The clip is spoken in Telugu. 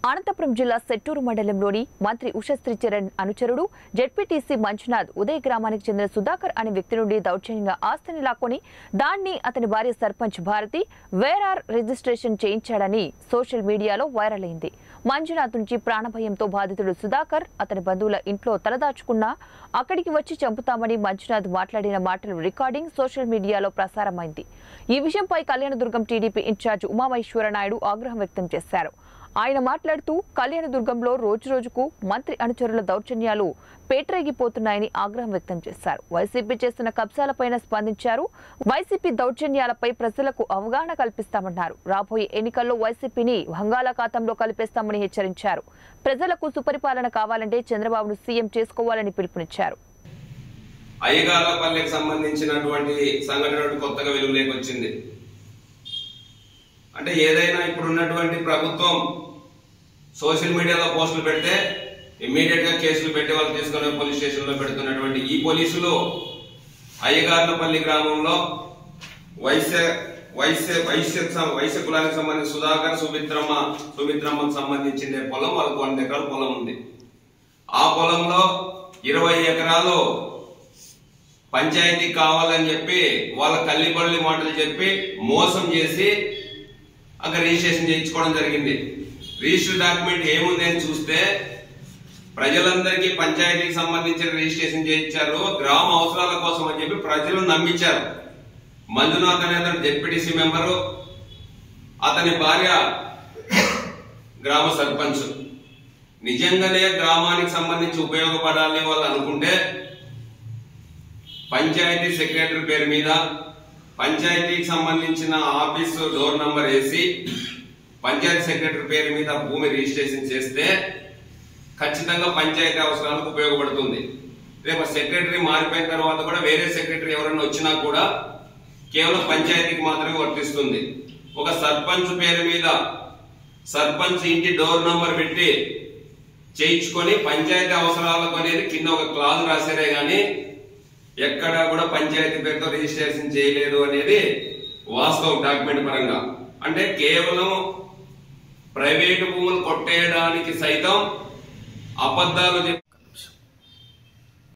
అనంతపురం జిల్లా సెట్టూరు మండలంలోని మంత్రి ఉషశ్రీ చరణ్ అనుచరుడు జెడ్పీటీసీ మంజునాథ్ ఉదయ్ గ్రామానికి చెందిన సుధాకర్ అనే వ్యక్తి నుండి దౌర్జన్యంగా ఆస్తిని లాక్కొని దాన్ని అతని భార్య సర్పంచ్ భారతి వేరార్ రిజిస్ట్రేషన్ చేయించాడని సోషల్ మీడియాలో వైరల్ అయింది మంజునాథ్ నుంచి ప్రాణభయంతో బాధితుడు సుధాకర్ అతని బంధువుల ఇంట్లో తలదాచుకున్నా అక్కడికి వచ్చి చంపుతామని మంజునాథ్ మాట్లాడిన మాటలు రికార్డింగ్ సోషల్ మీడియాలో ప్రసారమైంది ఈ విషయంపై కళ్యాణదుర్గం టీడీపీ ఇన్ఛార్జ్ ఉమామహేశ్వర నాయుడు ఆగ్రహం వ్యక్తం చేశారు ఆయన మాట్లాడుతూ కళ్యాణదుర్గంలో రోజురోజుకు మంత్రి అనుచరుల దౌర్జన్యాలు పేటరేగిపోతున్నాయని ఆగ్రహం వ్యక్తం చేశారు వైసీపీ చేస్తున్న కబ్జాలపైన స్పందించారు వైసీపీ దౌర్జన్యాలపై ప్రజలకు అవగాహన కల్పిస్తామన్నారు రాబోయే ఎన్నికల్లో వైసీపీని బంగాళాఖాతంలో కలిపేస్తామని హెచ్చరించారు ప్రజలకు సుపరిపాలన కావాలంటే చంద్రబాబును సీఎం చేసుకోవాలని పిలుపునిచ్చారు అయ్యగార్లపల్లికి సంబంధించినటువంటి సంఘటన ఒకటి కొత్తగా వెలుగులోకి వచ్చింది అంటే ఏదైనా ఇప్పుడు ఉన్నటువంటి ప్రభుత్వం సోషల్ మీడియాలో పోస్టులు పెడితే ఇమ్మీడియట్ గా కేసులు పెట్టి వాళ్ళు తీసుకుని పోలీస్ స్టేషన్ లో పెడుతున్నటువంటి ఈ పోలీసులు అయ్యగార్లపల్లి గ్రామంలో వైశ్య వైశ్య వైశ్య వైశ్య కులానికి సంబంధించి సుధాకర్ సుమిత్రమ్మ సుమిత్రమ్మకు సంబంధించిన పొలం వాళ్ళకు వంద ఎకరాల పొలం ఉంది ఆ పొలంలో ఇరవై ఎకరాలు పంచాయతీ కావాలని చెప్పి వాళ్ళ కల్లిపల్లి మాటలు చెప్పి మోసం చేసి అక్కడ రిజిస్ట్రేషన్ చేయించుకోవడం జరిగింది రిజిస్టర్ డాక్యుమెంట్ ఏముంది అని చూస్తే ప్రజలందరికీ పంచాయతీకి సంబంధించిన రిజిస్ట్రేషన్ చేయించారు గ్రామ అవసరాల కోసం అని చెప్పి ప్రజలు నమ్మించారు మంజునాథ్ అనే అతను జెడ్పీటీసీ మెంబరు అతని భార్య గ్రామ సర్పంచ్ నిజంగానే గ్రామానికి సంబంధించి ఉపయోగపడాలి వాళ్ళు అనుకుంటే పంచాయతీ సెక్రటరీ పేరు మీద పంచాయతీకి సంబంధించిన ఆఫీసు డోర్ నంబర్ వేసి పంచాయతీ సెక్రటరీ పేరు మీద భూమి రిజిస్ట్రేషన్ చేస్తే ఖచ్చితంగా పంచాయతీ అవసరాలకు ఉపయోగపడుతుంది రేపు సెక్రటరీ మారిపోయిన తర్వాత కూడా వేరే సెక్రటరీ ఎవరైనా వచ్చినా కూడా కేవలం పంచాయతీకి మాత్రమే వర్తిస్తుంది ఒక సర్పంచ్ పేరు మీద సర్పంచ్ ఇంటి డోర్ నంబర్ పెట్టి చేయించుకొని పంచాయతీ అవసరాలకు అనేది కింద ఒక క్లాజ్ రాశారే గాని ఎక్కడా కూడా పంచాయతీ పేరుతో రిజిస్ట్రేషన్ చేయలేదు అనేది వాస్తవం డాక్యుమెంట్ పరంగా అంటే కేవలం ప్రైవేటు భూములు కొట్టేయడానికి సైతం అబద్ధాలు చెప్పి